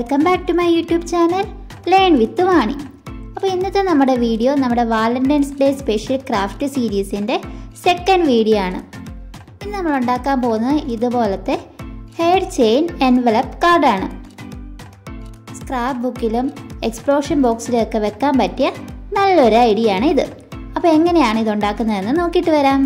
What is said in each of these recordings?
welcome back to my YouTube channel learn with Vani അപ്പോൾ ഇന്നത്തെ നമ്മുടെ വീഡിയോ നമ്മുടെ വാലന്റൈൻസ് ഡേ സ്പെഷ്യൽ ക്രാഫ്റ്റ് സീരീസിൻ്റെ സെക്കൻഡ് വീഡിയോ ആണ് ഇന്ന് നമ്മൾ ഉണ്ടാക്കാൻ പോകുന്നത് ഇതുപോലത്തെ ഹെയർ ചെയിൻ എൻവലപ്പ് കാർഡാണ് സ്ക്രാപ്പ് ബുക്കിലും എക്സ്പ്ലോഷൻ ബോക്സിലും ഒക്കെ വെക്കാൻ പറ്റിയ നല്ലൊരു ഐഡിയ ആണ് ഇത് അപ്പോൾ എങ്ങനെയാണ് ഇത് ഉണ്ടാക്കുന്നതെന്ന് നോക്കിയിട്ട് വരാം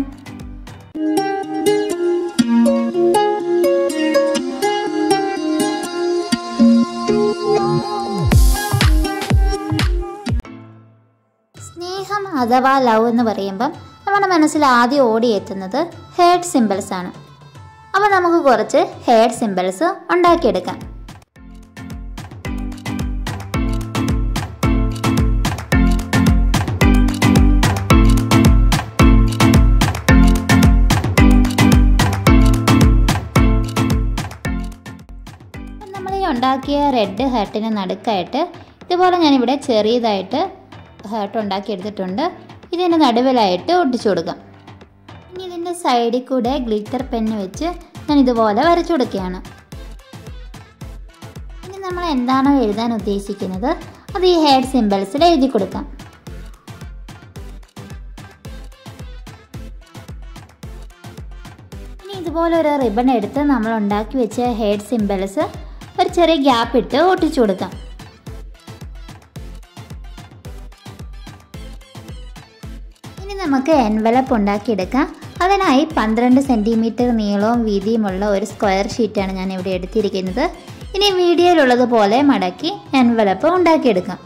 സ്നേഹം അഥവാ ലവ് എന്ന് പറയുമ്പം നമ്മുടെ മനസ്സിൽ ആദ്യം ഓടിയെത്തുന്നത് ഹേർട്ട് സിമ്പിൾസ് ആണ് അപ്പോൾ നമുക്ക് കുറച്ച് ഹേർട്ട് സിമ്പിൾസ് ഉണ്ടാക്കിയെടുക്കാം നമ്മൾ ഈ ഉണ്ടാക്കിയ റെഡ് ഹേർട്ടിന് നടുക്കായിട്ട് ഇതുപോലെ ഞാനിവിടെ ചെറിയതായിട്ട് ഹേർട്ട് ഉണ്ടാക്കി എടുത്തിട്ടുണ്ട് ഇതിൻ്റെ നടുവിലായിട്ട് ഒട്ടിച്ചു കൊടുക്കാം ഇനി ഇതിൻ്റെ സൈഡിൽ കൂടെ ഗ്ലിറ്റർ പെന്ന് വെച്ച് ഞാൻ ഇതുപോലെ വരച്ചു കൊടുക്കുകയാണ് ഇനി നമ്മൾ എന്താണോ എഴുതാൻ ഉദ്ദേശിക്കുന്നത് അത് ഈ ഹെയർ സിമ്പിൾസിൽ എഴുതി കൊടുക്കാം ഇനി ഇതുപോലെ ഒരു റിബൺ എടുത്ത് നമ്മൾ ഉണ്ടാക്കി വെച്ച ഹെയർ സിമ്പിൾസ് ഒരു ചെറിയ ഗ്യാപ്പ് ഇട്ട് ഒട്ടിച്ചു കൊടുക്കാം ഇനി നമുക്ക് എൻവലപ്പ് ഉണ്ടാക്കിയെടുക്കാം അതിനായി പന്ത്രണ്ട് സെൻറ്റിമീറ്റർ നീളവും വീതിയുമുള്ള ഒരു സ്ക്വയർ ഷീറ്റാണ് ഞാൻ ഇവിടെ എടുത്തിരിക്കുന്നത് ഇനി വീഡിയോയിലുള്ളതുപോലെ മടക്കി എൻവലപ്പ് ഉണ്ടാക്കിയെടുക്കാം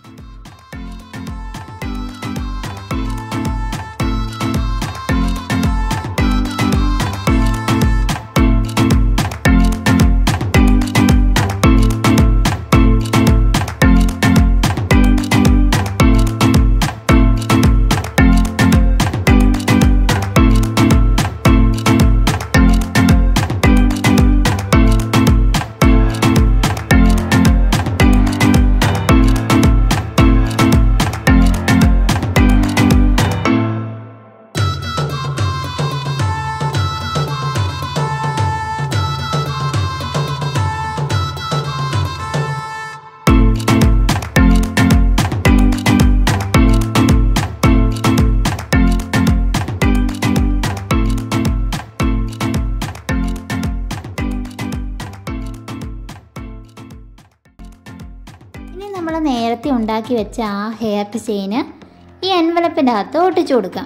ഇനി നമ്മൾ നേരത്തെ ഉണ്ടാക്കി വെച്ച ആ ഹെയർ ചെയിന് ഈ എൻവലപ്പിൻ്റെ അകത്ത് ഒട്ടിച്ചു കൊടുക്കാം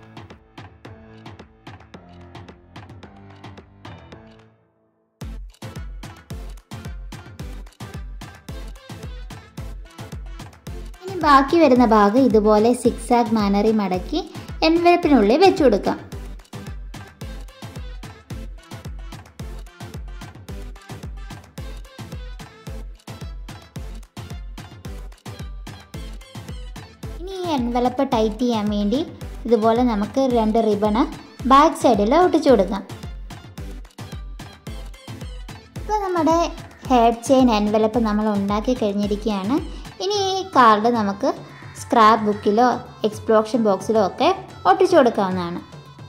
ഇനി ബാക്കി വരുന്ന ഭാഗം ഇതുപോലെ സിക്സ് ആഗ് മാനറി മടക്കി എൻവലപ്പിനുള്ളിൽ വെച്ചു കൊടുക്കാം ഇനി ഈ എൻവലപ്പ് ടൈറ്റ് ചെയ്യാൻ വേണ്ടി ഇതുപോലെ നമുക്ക് രണ്ട് റിബണ് ബാക്ക് സൈഡിൽ ഒട്ടിച്ചു കൊടുക്കാം ഇപ്പോൾ നമ്മുടെ ഹെയർ ചെയിൻ എൻവലപ്പ് നമ്മൾ ഉണ്ടാക്കി കഴിഞ്ഞിരിക്കുകയാണ് ഇനി ഈ കാർഡ് നമുക്ക് സ്ക്രാപ്പ് ബുക്കിലോ എക്സ്പ്ലോഷൻ ബോക്സിലോ ഒക്കെ ഒട്ടിച്ചു കൊടുക്കാവുന്നതാണ്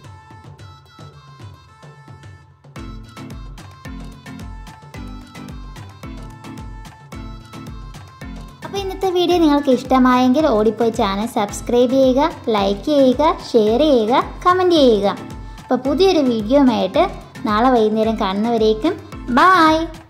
അപ്പോൾ ഇന്നത്തെ വീഡിയോ നിങ്ങൾക്ക് ഇഷ്ടമായെങ്കിൽ ഓടിപ്പോയി ചാനൽ സബ്സ്ക്രൈബ് ചെയ്യുക ലൈക്ക് ചെയ്യുക ഷെയർ ചെയ്യുക കമൻറ്റ് ചെയ്യുക അപ്പോൾ പുതിയൊരു വീഡിയോയുമായിട്ട് നാളെ വൈകുന്നേരം കാണുന്നവരേക്കും ബായ്